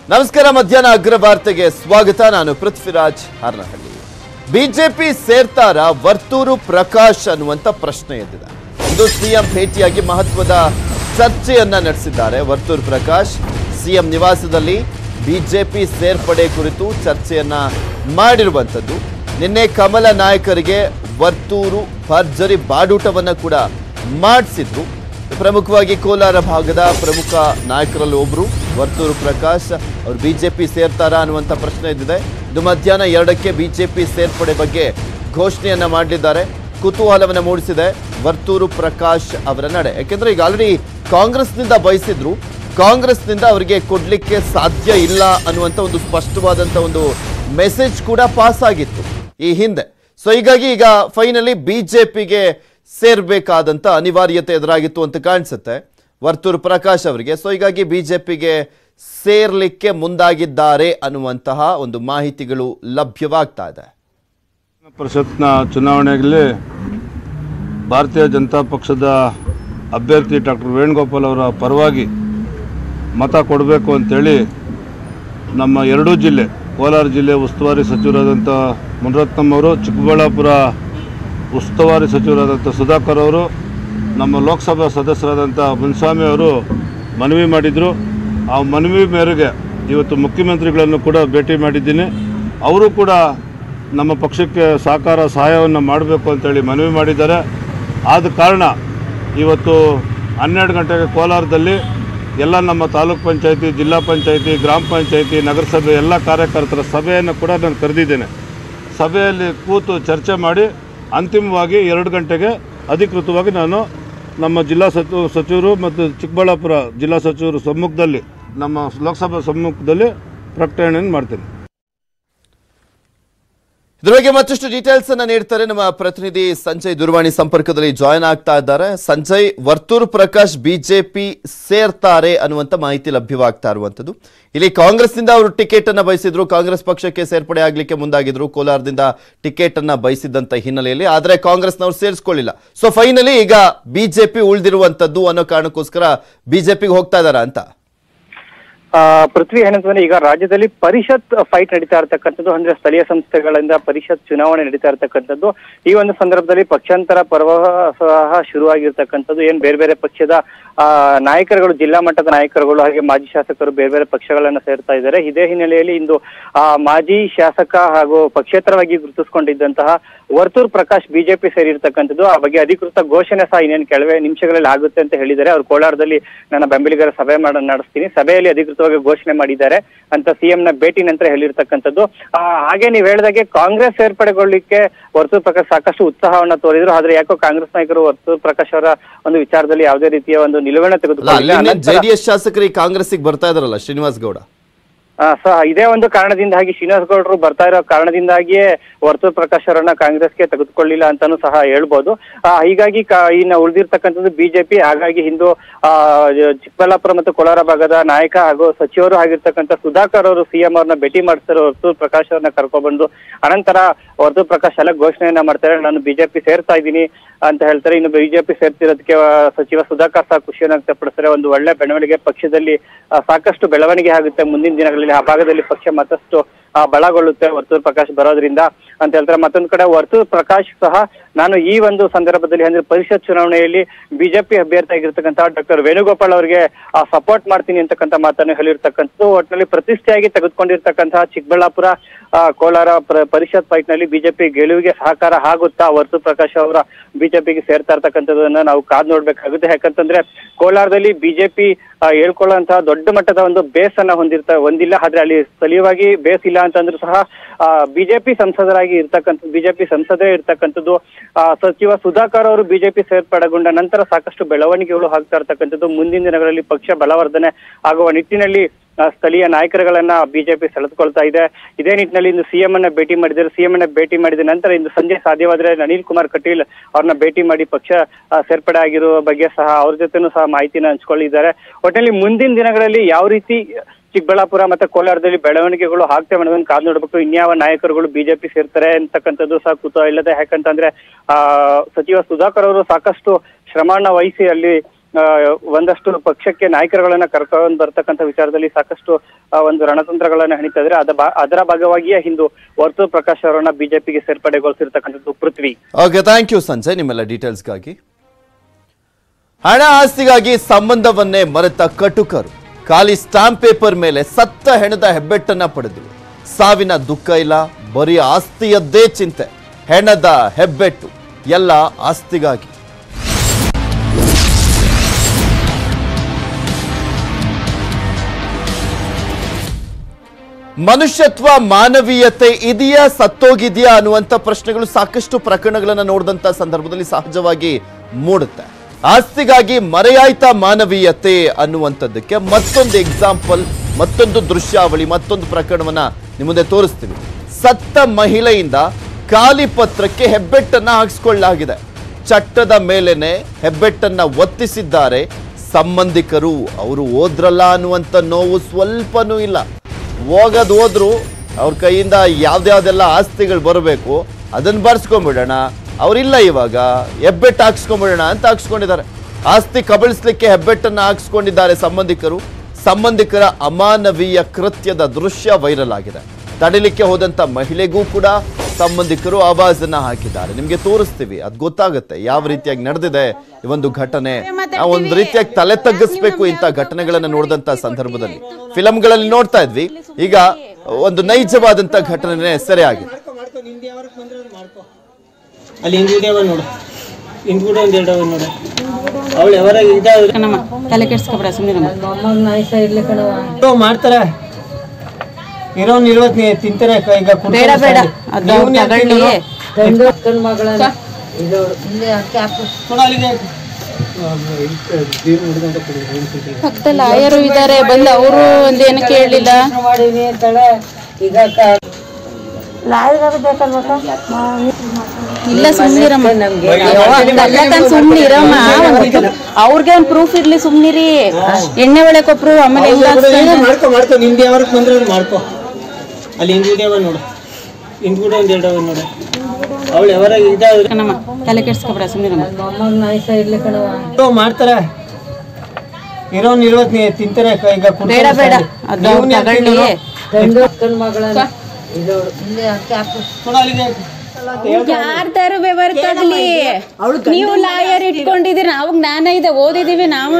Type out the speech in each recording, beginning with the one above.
ನಮಸ್ಕಾರ ಮಧ್ಯಾಹ್ನ ಅಗ್ರವಾರ್ತೆಗೆ ಸ್ವಾಗತ ನಾನು ಪೃಥ್ವಿರಾಜ್ ಹರ್ನಹಳ್ಳಿ ಬಿಜೆಪಿ ಸೇರ್ತಾರ ವರ್ತೂರು ಪ್ರಕಾಶ್ ಅನ್ನುವಂತ ಪ್ರಶ್ನೆ ಎದ್ದಿದೆ ಇಂದು ಸಿಎಂ ಭೇಟಿಯಾಗಿ ಮಹತ್ವದ ಚರ್ಚೆಯನ್ನ ನಡೆಸಿದ್ದಾರೆ ವರ್ತೂರು ಪ್ರಕಾಶ್ ಸಿಎಂ ನಿವಾಸದಲ್ಲಿ ಬಿಜೆಪಿ ಸೇರ್ಪಡೆ ಕುರಿತು ಚರ್ಚೆಯನ್ನ ಮಾಡಿರುವಂಥದ್ದು ನಿನ್ನೆ ಕಮಲ ನಾಯಕರಿಗೆ ವರ್ತೂರು ಭರ್ಜರಿ ಬಾಡೂಟವನ್ನ ಕೂಡ ಮಾಡಿಸಿದ್ರು ಪ್ರಮುಖವಾಗಿ ಕೋಲಾರ ಭಾಗದ ಪ್ರಮುಖ ನಾಯಕರಲ್ಲಿ ಒಬ್ರು ವರ್ತೂರು ಪ್ರಕಾಶ್ ಅವರು ಬಿಜೆಪಿ ಸೇರ್ತಾರಾ ಅನ್ನುವಂಥ ಪ್ರಶ್ನೆ ಇದ್ದಿದೆ ಇದು ಮಧ್ಯಾಹ್ನ ಎರಡಕ್ಕೆ ಬಿಜೆಪಿ ಸೇರ್ಪಡೆ ಬಗ್ಗೆ ಘೋಷಣೆಯನ್ನ ಮಾಡಲಿದ್ದಾರೆ ಕುತೂಹಲವನ್ನು ಮೂಡಿಸಿದೆ ವರ್ತೂರು ಪ್ರಕಾಶ್ ಅವರ ನಡೆ ಯಾಕೆಂದ್ರೆ ಈಗ ಆಲ್ರೆಡಿ ಕಾಂಗ್ರೆಸ್ನಿಂದ ಬಯಸಿದ್ರು ಕಾಂಗ್ರೆಸ್ನಿಂದ ಅವರಿಗೆ ಕೊಡ್ಲಿಕ್ಕೆ ಸಾಧ್ಯ ಇಲ್ಲ ಅನ್ನುವಂಥ ಒಂದು ಸ್ಪಷ್ಟವಾದಂಥ ಒಂದು ಮೆಸೇಜ್ ಕೂಡ ಪಾಸ್ ಆಗಿತ್ತು ಈ ಹಿಂದೆ ಸೊ ಹೀಗಾಗಿ ಈಗ ಫೈನಲಿ ಬಿಜೆಪಿಗೆ ಸೇರ್ಬೇಕಾದಂತ ಅನಿವಾರ್ಯತೆ ಎದುರಾಗಿತ್ತು ಅಂತ ಕಾಣಿಸುತ್ತೆ ವರ್ತೂರು ಪ್ರಕಾಶ್ ಅವರಿಗೆ ಸೊ ಹೀಗಾಗಿ ಬಿಜೆಪಿಗೆ ಸೇರ್ಲಿಕ್ಕೆ ಮುಂದಾಗಿದ್ದಾರೆ ಅನ್ನುವಂತಹ ಒಂದು ಮಾಹಿತಿಗಳು ಲಭ್ಯವಾಗ್ತಾ ಇದೆ ಪರಿಷತ್ನ ಚುನಾವಣೆಯಲ್ಲಿ ಭಾರತೀಯ ಜನತಾ ಪಕ್ಷದ ಅಭ್ಯರ್ಥಿ ಡಾಕ್ಟರ್ ವೇಣುಗೋಪಾಲ್ ಅವರ ಪರವಾಗಿ ಮತ ಕೊಡಬೇಕು ಅಂತೇಳಿ ನಮ್ಮ ಎರಡೂ ಜಿಲ್ಲೆ ಕೋಲಾರ ಜಿಲ್ಲೆ ಉಸ್ತುವಾರಿ ಸಚಿವರಾದಂಥ ಮುನರತ್ನಂ ಅವರು ಚಿಕ್ಕಬಳ್ಳಾಪುರ ಉಸ್ತುವಾರಿ ಸಚಿವರಾದಂಥ ಸುಧಾಕರ್ ಅವರು ನಮ್ಮ ಲೋಕಸಭಾ ಸದಸ್ಯರಾದಂಥ ಮುನ್ಸ್ವಾಮಿ ಅವರು ಮನವಿ ಮಾಡಿದರು ಆ ಮನವಿ ಮೇರೆಗೆ ಇವತ್ತು ಮುಖ್ಯಮಂತ್ರಿಗಳನ್ನು ಕೂಡ ಭೇಟಿ ಮಾಡಿದ್ದೀನಿ ಅವರು ಕೂಡ ನಮ್ಮ ಪಕ್ಷಕ್ಕೆ ಸಹಕಾರ ಸಹಾಯವನ್ನು ಮಾಡಬೇಕು ಅಂತೇಳಿ ಮನವಿ ಮಾಡಿದ್ದಾರೆ ಆದ ಕಾರಣ ಇವತ್ತು ಹನ್ನೆರಡು ಗಂಟೆಗೆ ಕೋಲಾರದಲ್ಲಿ ಎಲ್ಲ ನಮ್ಮ ತಾಲೂಕ್ ಪಂಚಾಯತಿ ಜಿಲ್ಲಾ ಪಂಚಾಯತಿ ಗ್ರಾಮ ಪಂಚಾಯತಿ ನಗರಸಭೆ ಎಲ್ಲ ಕಾರ್ಯಕರ್ತರ ಸಭೆಯನ್ನು ಕೂಡ ನಾನು ಕರೆದಿದ್ದೇನೆ ಸಭೆಯಲ್ಲಿ ಕೂತು ಚರ್ಚೆ ಮಾಡಿ ಅಂತಿಮವಾಗಿ ಎರಡು ಗಂಟೆಗೆ ಅಧಿಕೃತವಾಗಿ ನಾನು ನಮ್ಮ ಜಿಲ್ಲಾ ಸಚಿವ ಸಚಿವರು ಮತ್ತು ಚಿಕ್ಕಬಳ್ಳಾಪುರ ಜಿಲ್ಲಾ ಸಚಿವರು ಸಮ್ಮುಖದಲ್ಲಿ ನಮ್ಮ ಲೋಕಸಭಾ ಸಮ್ಮುಖದಲ್ಲಿ ಪ್ರಕಟಣೆಯನ್ನು ಮಾಡ್ತೇನೆ ಇದ್ರ ಬಗ್ಗೆ ಮತ್ತಷ್ಟು ಡೀಟೇಲ್ಸ್ ಅನ್ನ ನೀಡ್ತಾರೆ ನಮ್ಮ ಪ್ರತಿನಿಧಿ ಸಂಜಯ್ ದೂರವಾಣಿ ಸಂಪರ್ಕದಲ್ಲಿ ಜಾಯ್ನ್ ಆಗ್ತಾ ಇದ್ದಾರೆ ಸಂಜಯ್ ವರ್ತೂರ್ ಪ್ರಕಾಶ್ ಬಿಜೆಪಿ ಸೇರ್ತಾರೆ ಅನ್ನುವಂತ ಮಾಹಿತಿ ಲಭ್ಯವಾಗ್ತಾ ಇರುವಂತದ್ದು ಇಲ್ಲಿ ಕಾಂಗ್ರೆಸ್ನಿಂದ ಅವರು ಟಿಕೆಟ್ ಅನ್ನ ಬಯಸಿದ್ರು ಕಾಂಗ್ರೆಸ್ ಪಕ್ಷಕ್ಕೆ ಸೇರ್ಪಡೆ ಆಗ್ಲಿಕ್ಕೆ ಮುಂದಾಗಿದ್ರು ಕೋಲಾರದಿಂದ ಟಿಕೆಟ್ ಅನ್ನ ಬಯಸಿದ್ದಂತ ಹಿನ್ನೆಲೆಯಲ್ಲಿ ಆದ್ರೆ ಕಾಂಗ್ರೆಸ್ನವ್ರು ಸೇರಿಸ್ಕೊಳ್ಳಿಲ್ಲ ಸೊ ಫೈನಲಿ ಈಗ ಬಿಜೆಪಿ ಉಳಿದಿರುವಂತದ್ದು ಅನ್ನೋ ಕಾರಣಕ್ಕೋಸ್ಕರ ಬಿಜೆಪಿಗೆ ಹೋಗ್ತಾ ಇದಾರ ಅಂತ ಆ, ಪೃಥ್ವಿ ಏನಂತಂದ್ರೆ ಈಗ ರಾಜ್ಯದಲ್ಲಿ ಪರಿಷತ್ ಫೈಟ್ ನಡೀತಾ ಇರತಕ್ಕಂಥದ್ದು ಅಂದ್ರೆ ಸ್ಥಳೀಯ ಸಂಸ್ಥೆಗಳಿಂದ ಪರಿಷತ್ ಚುನಾವಣೆ ನಡೀತಾ ಇರತಕ್ಕಂಥದ್ದು ಈ ಒಂದು ಸಂದರ್ಭದಲ್ಲಿ ಪಕ್ಷಾಂತರ ಪರ್ವ ಸಹ ಶುರುವಾಗಿರ್ತಕ್ಕಂಥದ್ದು ಏನ್ ಬೇರೆ ಬೇರೆ ಪಕ್ಷದ ಆ, ನಾಯಕರುಗಳು ಜಿಲ್ಲಾ ಮಟ್ಟದ ನಾಯಕರುಗಳು ಹಾಗೆ ಮಾಜಿ ಶಾಸಕರು ಬೇರೆ ಬೇರೆ ಪಕ್ಷಗಳನ್ನ ಸೇರ್ತಾ ಇದ್ದಾರೆ ಇದೇ ಹಿನ್ನೆಲೆಯಲ್ಲಿ ಇಂದು ಆ ಮಾಜಿ ಶಾಸಕ ಹಾಗೂ ಪಕ್ಷೇತರವಾಗಿ ಗುರುತಿಸಿಕೊಂಡಿದ್ದಂತಹ ವರ್ತೂರ್ ಪ್ರಕಾಶ್ ಬಿಜೆಪಿ ಸೇರಿರ್ತಕ್ಕಂಥದ್ದು ಆ ಬಗ್ಗೆ ಅಧಿಕೃತ ಘೋಷಣೆ ಸಹ ಇನ್ನೇನು ಕೆಲವೇ ನಿಮಿಷಗಳಲ್ಲಿ ಆಗುತ್ತೆ ಅಂತ ಹೇಳಿದ್ದಾರೆ ಅವರು ಕೋಲಾರದಲ್ಲಿ ನನ್ನ ಬೆಂಬಲಿಗರ ಸಭೆ ಮಾಡ ನಡೆಸ್ತೀನಿ ಸಭೆಯಲ್ಲಿ ಅಧಿಕೃತವಾಗಿ ಘೋಷಣೆ ಮಾಡಿದ್ದಾರೆ ಅಂತ ಸಿಎಂ ನ ಭೇಟಿ ನಂತರ ಹೇಳಿರ್ತಕ್ಕಂಥದ್ದು ಆ, ಹಾಗೆ ನೀವು ಹೇಳಿದಾಗೆ ಕಾಂಗ್ರೆಸ್ ಸೇರ್ಪಡೆಗೊಳ್ಳಿಕ್ಕೆ ವರ್ತೂರ್ ಪ್ರಕಾಶ್ ಸಾಕಷ್ಟು ಉತ್ಸಾಹವನ್ನ ತೋರಿದ್ರು ಆದ್ರೆ ಯಾಕೋ ಕಾಂಗ್ರೆಸ್ ನಾಯಕರು ವರ್ತೂರ್ ಪ್ರಕಾಶ್ ಅವರ ಒಂದು ವಿಚಾರದಲ್ಲಿ ಯಾವುದೇ ರೀತಿಯ ಒಂದು ನಿಲುವನ್ನ ಅಲ್ಲ ತೆಗೆದುಕೊಂಡಿಲ್ಲ ಅಲ್ಲಿ ಅನಂತರ- ಜೆಡಿಎಸ್ ಶಾಸಕರು ಈ ಕಾಂಗ್ರೆಸ್ಸಿಗೆ ಬರ್ತಾ ಇದಾರಲ್ಲ ಶ್ರೀನಿವಾಸ್ ಗೌಡ ಆ, ಸಹ ಇದೇ ಒಂದು ಕಾರಣದಿಂದಾಗಿ ಶ್ರೀನಿವಾಸ್ ಗೌಡರು ಬರ್ತಾ ಇರೋ ಕಾರಣದಿಂದಾಗಿಯೇ ವರ್ತೂರ್ ಪ್ರಕಾಶ್ ಅವರನ್ನ ಕಾಂಗ್ರೆಸ್ಗೆ ತೆಗೆದುಕೊಳ್ಳಿಲ್ಲ ಅಂತಾನೂ ಸಹ ಹೇಳ್ಬೋದು ಆ, ಹೀಗಾಗಿ ಕ- ಇನ್ನು ಉಳಿದಿರ್ತಕ್ಕಂಥದ್ದು ಬಿಜೆಪಿ ಹಾಗಾಗಿ ಹಿಂದೂ ಆ, ಚಿಕ್ಕಬಳ್ಳಾಪುರ ಮತ್ತು ಕೋಲಾರ ಭಾಗದ ನಾಯಕ ಹಾಗೂ ಸಚಿವರು ಆಗಿರ್ತಕ್ಕಂಥ ಸುಧಾಕರ್ ಅವರು ಸಿಎಂ ಅವ್ರನ್ನ ಭೇಟಿ ಮಾಡ್ತಾರೆ ವರ್ತೂರ್ ಪ್ರಕಾಶ್ ಅವ್ರನ್ನ ಕರ್ಕೊಬಂದು ಅನಂತರ ವರ್ತೂರ್ ಪ್ರಕಾಶ್ ಎಲ್ಲ ಘೋಷಣೆಯನ್ನ ಮಾಡ್ತಾರೆ ನಾನು ಬಿಜೆಪಿ ಸೇರ್ತಾ ಇದ್ದೀನಿ ಅಂತ ಹೇಳ್ತಾರೆ ಇನ್ನು ಬಿಜೆಪಿ ಸೇರ್ತಿರೋದಕ್ಕೆ ಆ, ಸಚಿವ ಸುಧಾಕರ್ ಸಹ ಖುಷಿಯನ್ನು ವ್ಯಕ್ತಪಡಿಸ್ತಾರೆ ಒಂದು ಒಳ್ಳೆ ಬೆಳವಣಿಗೆ ಪಕ್ಷದಲ್ಲಿ ಆ, ಸಾಕಷ್ಟು ಬೆಳವಣಿಗೆ ಆಗುತ್ತೆ ಮುಂದಿನ ದಿನಗಳಲ್ಲಿ ಆ ಭಾಗದಲ್ಲಿ ಪಕ್ಷ ಮತ್ತಷ್ಟು ಆ, ಬಲಗೊಳ್ಳುತ್ತೆ ವರ್ತೂರ್ ಪ್ರಕಾಶ್ ಬರೋದ್ರಿಂದ ಅಂತ ಹೇಳ್ತಾರೆ ಮತ್ತೊಂದು ಕಡೆ ವರ್ತೂರ್ ಪ್ರಕಾಶ್ ಸಹ ನಾನು ಈ ಒಂದು ಸಂದರ್ಭದಲ್ಲಿ ಅಂದ್ರೆ ಪರಿಷತ್ ಚುನಾವಣೆಯಲ್ಲಿ ಬಿಜೆಪಿ ಅಭ್ಯರ್ಥಿ ಆಗಿರ್ತಕ್ಕಂತಹ ಡಾಕ್ಟರ್ ವೇಣುಗೋಪಾಲ್ ಅವರಿಗೆ ಸಪೋರ್ಟ್ ಮಾಡ್ತೀನಿ ಅಂತಕ್ಕಂಥ ಮಾತನ್ನು ಹೇಳಿರ್ತಕ್ಕಂಥದ್ದು ಒಟ್ಟಿನಲ್ಲಿ ಪ್ರತಿಷ್ಠೆಯಾಗಿ ತೆಗೆದುಕೊಂಡಿರ್ತಕ್ಕಂತಹ ಚಿಕ್ಕಬಳ್ಳಾಪುರ ಆ, ಕೋಲಾರ ಪ್ರ- ಪರಿಷತ್ ಫೈಟ್ ನಲ್ಲಿ ಬಿಜೆಪಿ ಗೆಲುವಿಗೆ ಸಹಕಾರ ಆಗುತ್ತಾ ವರ್ತೂರ್ ಪ್ರಕಾಶ್ ಅವರ ಬಿಜೆಪಿಗೆ ಸೇರ್ತಾ ಇರ್ತಕ್ಕಂಥದ್ದನ್ನ ನಾವು ಕಾದ್ ನೋಡ್ಬೇಕಾಗುತ್ತೆ ಯಾಕಂತಂದ್ರೆ ಕೋಲಾರದಲ್ಲಿ ಬಿಜೆಪಿ ಹೇಳ್ಕೊಳ್ಳುವಂತಹ ದೊಡ್ಡ ಮಟ್ಟದ ಒಂದು ಬೇಸ್ ಅನ್ನ ಹೊಂದಿರ್ತಾ ಹೊಂದಿಲ್ಲ ಆದ್ರೆ ಅಲ್ಲಿ ಸ್ಥಳೀಯವಾಗಿ ಬೇಸ್ ಇಲ್ಲ ಅಂತಂದ್ರೂ ಸಹ ಬಿಜೆಪಿ ಸಂಸದರಾಗಿ ಇರ್ತಕ್ಕಂಥದ್ದು ಬಿಜೆಪಿ ಸಂಸದೇ ಇರ್ತಕ್ಕಂಥದ್ದು ಆ, ಸಚಿವ ಸುಧಾಕರ್ ಅವರು ಬಿಜೆಪಿ ಸೇರ್ಪಡೆಗೊಂಡ ನಂತರ ಸಾಕಷ್ಟು ಬೆಳವಣಿಗೆಗಳು ಆಗ್ತಾ ಇರ್ತಕ್ಕಂಥದ್ದು ಮುಂದಿನ ದಿನಗಳಲ್ಲಿ ಪಕ್ಷ ಬಲವರ್ಧನೆ ಆಗುವ ನಿಟ್ಟಿನಲ್ಲಿ ಆ, ಸ್ಥಳೀಯ ನಾಯಕರುಗಳನ್ನ ಬಿಜೆಪಿ ಸೆಳೆದುಕೊಳ್ತಾ ಇದೆ ಇದೇ ನಿಟ್ಟಿನಲ್ಲಿ ಇಂದು ಸಿಎಂ ಅನ್ನ ಭೇಟಿ ಮಾಡಿದ್ದಾರೆ ಸಿಎಂ ಅನ್ನ ಭೇಟಿ ಮಾಡಿದ ನಂತರ ಇಂದು ಸಂಜೆ ಸಾಧ್ಯವಾದ್ರೆ ಅನಿಲ್ ಕುಮಾರ್ ಕಟೀಲ್ ಅವ್ರನ್ನ ಭೇಟಿ ಮಾಡಿ ಪಕ್ಷ ಆ, ಸೇರ್ಪಡೆ ಆಗಿರುವ ಬಗ್ಗೆ ಸಹ ಅವ್ರ ಜೊತೆನೂ ಸಹ ಮಾಹಿತಿನ ಹಂಚ್ಕೊಳ್ಳಿದ್ದಾರೆ ಒಟ್ಟಿನಲ್ಲಿ ಮುಂದಿನ ದಿನಗಳಲ್ಲಿ ಯಾವ ರೀತಿ ಚಿಕ್ಕಬಳ್ಳಾಪುರ ಮತ್ತೆ ಕೋಲಾರದಲ್ಲಿ ಬೆಳವಣಿಗೆಗಳು ಆಗ್ತವೆ ಅನ್ನೋದನ್ನ ಕಾದು ನೋಡ್ಬೇಕು ಇನ್ಯಾವ ನಾಯಕರುಗಳು ಬಿಜೆಪಿ ಸೇರ್ತಾರೆ ಅಂತಕ್ಕಂಥದ್ದು ಸಹ ಕುತೂಹಲ ಇಲ್ಲದೆ ಯಾಕಂತಂದ್ರೆ ಆ ಸಚಿವ ಸುಧಾಕರ್ ಅವರು ಸಾಕಷ್ಟು ಶ್ರಮವನ್ನ ವಹಿಸಿ ಅಲ್ಲಿ ಆ, ಒಂದಷ್ಟು ಪಕ್ಷಕ್ಕೆ ನಾಯಕರುಗಳನ್ನ ಕರ್ಕೊಂಡು ಬರ್ತಕ್ಕಂಥ ವಿಚಾರದಲ್ಲಿ ಸಾಕಷ್ಟು ಆ, ಒಂದು ರಣತಂತ್ರಗಳನ್ನ ಹೆಣಿತಾ ಇದ್ರೆ ಅದ ಬಾ- ಅದರ ಭಾಗವಾಗಿಯೇ ಇಂದು ವರ್ತೂರ್ ಪ್ರಕಾಶ್ ಅವರನ್ನ ಬಿಜೆಪಿಗೆ ಸೇರ್ಪಡೆಗೊಳಿಸಿರ್ತಕ್ಕಂಥದ್ದು Prithvi okay thank you Sanjay ನಿಮ್ಮೆಲ್ಲ ಡೀಟೇಲ್ಸ್ಗಾಗಿ ಹಣ ಆಸ್ತಿಗಾಗಿ ಸಂಬಂಧವನ್ನೇ ಮರೆತ ಕಟುಕರು ಖಾಲಿ ಸ್ಟಾಂಪ್ ಪೇಪರ್ ಮೇಲೆ ಸತ್ತ ಹೆಣದ ಹೆಬ್ಬೆಟ್ಟನ್ನ ಪಡೆದರು ಸಾವಿನ ದುಃಖ ಇಲ್ಲ ಬರೀ ಆಸ್ತಿಯದ್ದೇ ಚಿಂತೆ ಹೆಣದ ಹೆಬ್ಬೆಟ್ಟು ಎಲ್ಲ ಆಸ್ತಿಗಾಗಿ ಮನುಷ್ಯತ್ವ ಮಾನವೀಯತೆ ಇದೆಯಾ ಸತ್ತೋಗಿದೆಯಾ ಅನ್ನುವಂಥ ಪ್ರಶ್ನೆಗಳು ಸಾಕಷ್ಟು ಪ್ರಕರಣಗಳನ್ನ ನೋಡಿದಂತ ಸಂದರ್ಭದಲ್ಲಿ ಸಹಜವಾಗಿ ಮೂಡುತ್ತೆ ಆಸ್ತಿಗಾಗಿ ಮರೆಯಾಯ್ತಾ ಮಾನವೀಯತೆ ಅನ್ನುವಂಥದ್ದಕ್ಕೆ ಮತ್ತೊಂದು ಎಕ್ಸಾಂಪಲ್ ಮತ್ತೊಂದು ದೃಶ್ಯಾವಳಿ ಮತ್ತೊಂದು ಪ್ರಕರಣವನ್ನ ನಿಮ್ಮ ಮುಂದೆ ತೋರಿಸ್ತೀವಿ ಸತ್ತ ಮಹಿಳೆಯಿಂದ ಖಾಲಿ ಪತ್ರಕ್ಕೆ ಹೆಬ್ಬೆಟ್ಟನ್ನ ಹಾಕಿಸ್ಕೊಳ್ಳಲಾಗಿದೆ ಚಟ್ಟದ ಮೇಲೇನೆ ಹೆಬ್ಬೆಟ್ಟನ್ನ ಒತ್ತಿಸಿದ್ದಾರೆ ಸಂಬಂಧಿಕರು ಅವರು ಓದ್ರಲ್ಲ ಅನ್ನುವಂಥ ನೋವು ಸ್ವಲ್ಪನೂ ಇಲ್ಲ ಹೋಗೋದು ಹೋದ್ರು ಅವ್ರ ಕೈಯಿಂದ ಯಾವ್ದ್ಯಾವ್ದೆಲ್ಲ ಆಸ್ತಿಗಳು ಬರಬೇಕು ಅದನ್ನ ಬರ್ಸ್ಕೊಂಡ್ಬಿಡೋಣ ಅವರಿಲ್ಲ ಇವಾಗ ಹೆಬ್ಬೆಟ್ಟು ಹಾಕ್ಸ್ಕೊಂಡ್ಬಿಡೋಣ ಅಂತ ಹಾಕ್ಸ್ಕೊಂಡಿದ್ದಾರೆ ಆಸ್ತಿ ಕಬಳಿಸ್ಲಿಕ್ಕೆ ಹೆಬ್ಬೆಟ್ಟನ್ನ ಹಾಕ್ಸ್ಕೊಂಡಿದ್ದಾರೆ ಸಂಬಂಧಿಕರು ಸಂಬಂಧಿಕರ ಅಮಾನವೀಯ ಕೃತ್ಯದ ದೃಶ್ಯ ವೈರಲ್ ಆಗಿದೆ ತಡಿಲಿಕ್ಕೆ ಹೋದಂತ ಮಹಿಳೆಗೂ ಕೂಡ ಸಂಬಂಧಿಕರು ಆವಾಜನ್ನ ಹಾಕಿದ್ದಾರೆ ನಿಮ್ಗೆ ತೋರಿಸ್ತೀವಿ ಅದ್ ಗೊತ್ತಾಗುತ್ತೆ ಯಾವ ರೀತಿಯಾಗಿ ನಡೆದಿದೆ ಈ ಒಂದು ಘಟನೆ ನಾವು ಒಂದು ರೀತಿಯಾಗಿ ತಲೆ ತಗ್ಗಿಸ್ಬೇಕು ಇಂಥ ಘಟನೆಗಳನ್ನ ನೋಡಿದಂತ ಸಂದರ್ಭದಲ್ಲಿ ಫಿಲಂಗಳಲ್ಲಿ ನೋಡ್ತಾ ಇದ್ವಿ ಈಗ ಒಂದು ನೈಜವಾದಂತ ಘಟನೆ ಸೆರೆ ಆಗಿದೆ ಮಾಡ್ಕೊ ಮಾಡ್ಕೊ ನಿಂದು ಯಾವಾಗ ಬಂದ್ರೆ ಅದು ಮಾಡ್ಕೊ ಅಲ್ಲಿ ಹಿಂದ್ ವಿಡಿಯೋವ ನೋಡು ಹಿಂದ್ ಕೂಡ ಒಂದ್ ಎರಡು ಅವ ನೋಡು ಅವಳು ಯಾವಾಗ ಇದಾದ್ರೆ ಕಣಮ್ಮ ತಲೆ ಕೆಡ್ಸ್ಕೊಬೇಡ ಸುಮ್ಮನೆ ಮಾಡ್ತಾರೆ ಇರೋ ಇರುವತ್ ನೀ ತಿಂತಾರೆ ಕ- ಈಗ ಕುಡ್ಕೊಂಡು ಬೇಡ ಬೇಡ ಸಾಯ್ಲಿ. ಅದು ನೀವ್ನು ಯಾಕ್ ತಗೊಳ್ಳಿ ತಿನ್ನೋರು? ನೋಡು ಅಲ್ಲಿಗೆ. ಆ, ಇದು ಬೀರ್ ಮುಡ್ಕೊಂತ ಕುಡಿ, ಏನ್ ತಿಂತೀವಿ? ಪಕ್ಕದಲ್ಲಿ ಆಯರು ಇದಾರೆ ಬಂದು ಅವರು ಒಂದೇನು ಕೇಳಲಿಲ್ಲ ಮಾಡೀನಿ ಅಂತಾಳೆ ಈಗ ಕ- ಇಲ್ಲ ಸುಮ್ನಿರಮ್ಮ ಅಲ್ಲಕನ್ ಸುಮ್ನಿರಮ್ಮ ಅವ್ರಿಗೆ ಒಂದ್ ಪ್ರೂಫ್ ಇರ್ಲಿ ಸುಮ್ನಿರಿ ಎಣ್ಣೆ ಒಳಕ್ ಒಬ್ರು ಆಮೇಲೆ ಹೌದು, ಎಲ್ಲ ಹೌದು, ಈಗ ಮಾಡ್ಕೊ ಮಾಡ್ಕೊ ನಿಂದು ಯಾವಾಗ ಬಂದ್ರೆ ಅದು ಮಾಡ್ಕೊ ಅಲ್ಲಿ ಹಿಂದ್ ವಿಡಿಯೋವ ನೋಡು ಹಿಂದ್ ಕೂಡ ಒಂದ್ ಎರಡು ಅವ ನೋಡು ಅವಳು ಯಾವಾಗ ಇದಾದ್ರೆ ಕಣಮ್ಮ ತಲೆ ಕೆಡ್ಸ್ಕೊಬೇಡ ಸುಮ್ನಿರಮ್ಮ ಇರೋ ಮಾಡ್ತಾರೆ ಇರೋ ಇರುವತ್ ನೀ ತಿಂತಾರೆ ಕ- ಈಗ ಕುಡ್ಕೊಂಡು ಬೇಡ ಬೇಡ ಸಾಯ್ಲಿ. ಅದು ನೀವ್ನು ಯಾಕ್ ತಗೊಳ್ಳಿ ತಿನ್ನೋರು? ನೋಡು ಅಲ್ಲಿಗೆ. ಯಾರ್ದಾರು ವ್ಯವಹಾರ ತಗಲಿ ನೀವು ಲಾಯರ್ ಇಟ್ಕೊಂಡಿದೀರಿ ನಾವು ಜ್ಞಾನ ಇದೆ ಓದಿದೀವಿ ನಾವು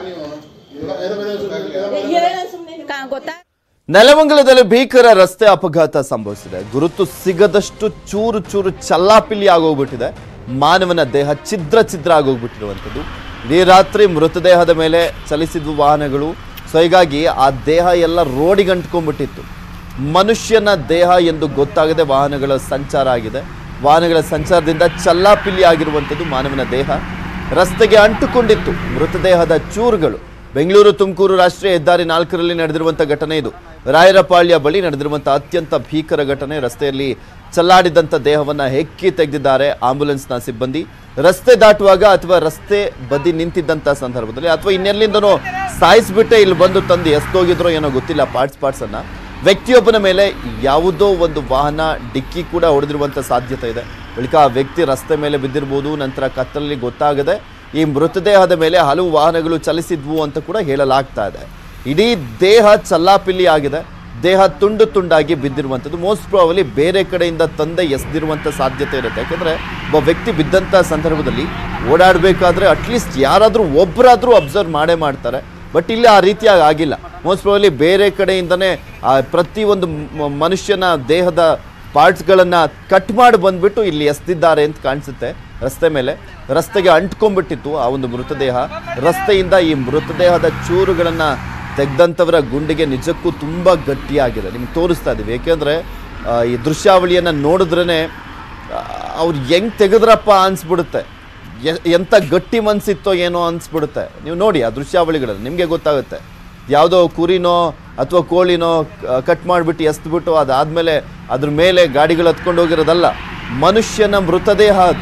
ಗೊತ್ತಾ ನೆಲಮಂಗಲದಲ್ಲಿ ಭೀಕರ ರಸ್ತೆ ಅಪಘಾತ ಸಂಭವಿಸಿದೆ ಗುರುತು ಸಿಗದಷ್ಟು ಚೂರು ಚೂರು ಚಲ್ಲಾಪಿಲ್ಲಿ ಆಗೋಗ್ಬಿಟ್ಟಿದೆ ಮಾನವನ ದೇಹ ಛಿದ್ರ ಛಿದ್ರ ಆಗೋಗ್ಬಿಟ್ಟಿರುವಂಥದ್ದು ಇಡೀ ರಾತ್ರಿ ಮೃತದೇಹದ ಮೇಲೆ ಚಲಿಸಿದ್ವು ವಾಹನಗಳು ಸೊ ಹೀಗಾಗಿ ಆ ದೇಹ ಎಲ್ಲ ರೋಡಿಗೆ ಅಂಟ್ಕೊಂಡ್ಬಿಟ್ಟಿತ್ತು ಮನುಷ್ಯನ ದೇಹ ಎಂದು ಗೊತ್ತಾಗದೆ ವಾಹನಗಳ ಸಂಚಾರ ಆಗಿದೆ ವಾಹನಗಳ ಸಂಚಾರದಿಂದ ಚಲ್ಲಾಪಿಲ್ಲಿ ಆಗಿರುವಂಥದ್ದು ಮಾನವನ ದೇಹ ರಸ್ತೆಗೆ ಅಂಟುಕೊಂಡಿತ್ತು ಮೃತದೇಹದ ಚೂರುಗಳು ಬೆಂಗಳೂರು ತುಮಕೂರು ರಾಷ್ಟ್ರೀಯ ಹೆದ್ದಾರಿ ನಾಲ್ಕರಲ್ಲಿ ನಡೆದಿರುವಂಥ ಘಟನೆ ಇದು ರಾಯರಪಾಳ್ಯ ಬಳಿ ನಡೆದಿರುವಂಥ ಅತ್ಯಂತ ಭೀಕರ ಘಟನೆ ರಸ್ತೆಯಲ್ಲಿ ಚಲ್ಲಾಡಿದಂಥ ದೇಹವನ್ನ ಹೆಕ್ಕಿ ತೆಗೆದಿದ್ದಾರೆ ಆಂಬ್ಯುಲೆನ್ಸ್ನ ಸಿಬ್ಬಂದಿ ರಸ್ತೆ ದಾಟುವಾಗ ಅಥವಾ ರಸ್ತೆ ಬದಿ ನಿಂತಿದ್ದಂಥ ಸಂದರ್ಭದಲ್ಲಿ ಅಥವಾ ಇನ್ನೆಲ್ಲಿಂದನೋ ಸಾಯಿಸ್ಬಿಟ್ಟೆ ಇಲ್ಲಿ ಬಂದು ತಂದು ಎಸ್ತೋಗಿದ್ರೋ ಏನೋ ಗೊತ್ತಿಲ್ಲ ಪಾರ್ಟ್ಸ್ ಪಾರ್ಟ್ಸ್ ಅನ್ನ ವ್ಯಕ್ತಿಯೊಬ್ಬನ ಮೇಲೆ ಯಾವುದೋ ಒಂದು ವಾಹನ ಡಿಕ್ಕಿ ಕೂಡ ಹೊಡೆದಿರುವಂಥ ಸಾಧ್ಯತೆ ಇದೆ ಬಳಿಕ ಆ ವ್ಯಕ್ತಿ ರಸ್ತೆ ಮೇಲೆ ಬಿದ್ದಿರ್ಬೋದು ನಂತರ ಕತ್ತಲಲ್ಲಿ ಗೊತ್ತಾಗದೆ ಈ ಮೃತದೇಹದ ಮೇಲೆ ಹಲವು ವಾಹನಗಳು ಚಲಿಸಿದ್ವು ಅಂತ ಕೂಡ ಹೇಳಲಾಗ್ತಾ ಇದೆ ಇಡೀ ದೇಹ ಚಲ್ಲಾಪಿಲ್ಲಿ ಆಗಿದೆ ದೇಹ ತುಂಡು ತುಂಡಾಗಿ ಬಿದ್ದಿರುವಂಥದ್ದು ಮೋಸ್ಟ್ ಪ್ರಾಬಲಿ ಬೇರೆ ಕಡೆಯಿಂದ ತಂದೆ ಎಸ್ದಿರುವಂಥ ಸಾಧ್ಯತೆ ಇರುತ್ತೆ ಯಾಕಂದ್ರೆ ಒಬ್ಬ ವ್ಯಕ್ತಿ ಬಿದ್ದಂಥ ಸಂದರ್ಭದಲ್ಲಿ ಓಡಾಡಬೇಕಾದ್ರೆ ಅಟ್ಲೀಸ್ಟ್ ಯಾರಾದರೂ ಒಬ್ಬರಾದರೂ ಅಬ್ಸರ್ವ್ ಮಾಡೇ ಮಾಡ್ತಾರೆ ಬಟ್ ಇಲ್ಲಿ ಆ ರೀತಿಯಾಗಿ ಆಗಿಲ್ಲ ಮೋಸ್ಟ್ ಪ್ರಾಬಲಿ ಬೇರೆ ಕಡೆಯಿಂದನೇ ಆ ಪ್ರತಿಯೊಂದು ಮ- ಮನುಷ್ಯನ ದೇಹದ ಪಾರ್ಟ್ಸ್ಗಳನ್ನು ಕಟ್ ಮಾಡಿ ಬಂದ್ಬಿಟ್ಟು ಇಲ್ಲಿ ಎಸ್ದಿದ್ದಾರೆ ಅಂತ ಕಾಣಿಸುತ್ತೆ ರಸ್ತೆ ಮೇಲೆ ರಸ್ತೆಗೆ ಅಂಟ್ಕೊಂಡ್ಬಿಟ್ಟಿತ್ತು ಆ ಒಂದು ಮೃತದೇಹ ರಸ್ತೆಯಿಂದ ಈ ಮೃತದೇಹದ ಚೂರುಗಳನ್ನು ತೆಗೆದಂಥವರ ಗುಂಡಿಗೆ ನಿಜಕ್ಕೂ ತುಂಬ ಗಟ್ಟಿಯಾಗಿದೆ ನಿಮ್ಗೆ ತೋರಿಸ್ತಾ ಇದ್ದೀವಿ ಏಕೆಂದರೆ ಈ ದೃಶ್ಯಾವಳಿಯನ್ನು ನೋಡಿದ್ರೇ ಅವ್ರು ಹೆಂಗ್ ತೆಗೆದ್ರಪ್ಪ ಅನ್ಸ್ಬಿಡುತ್ತೆ ಎ- ಎಂಥ ಗಟ್ಟಿ ಮನ್ಸಿತ್ತೋ ಏನೋ ಅನ್ಸ್ಬಿಡುತ್ತೆ ನೀವು ನೋಡಿ ಆ ದೃಶ್ಯಾವಳಿಗಳನ್ನು ನಿಮಗೆ ಗೊತ್ತಾಗುತ್ತೆ ಯಾವುದೋ ಕುರಿನೋ ಅಥವಾ ಕೋಳಿನೋ ಕಟ್ ಮಾಡಿಬಿಟ್ಟು ಎಸ್ದ್ಬಿಟ್ಟು ಅದಾದಮೇಲೆ ಅದ್ರ ಮೇಲೆ ಗಾಡಿಗಳು ಹತ್ಕೊಂಡು ಹೋಗಿರೋದಲ್ಲ ಮನುಷ್ಯನ ಮೃತದೇಹ ಅದು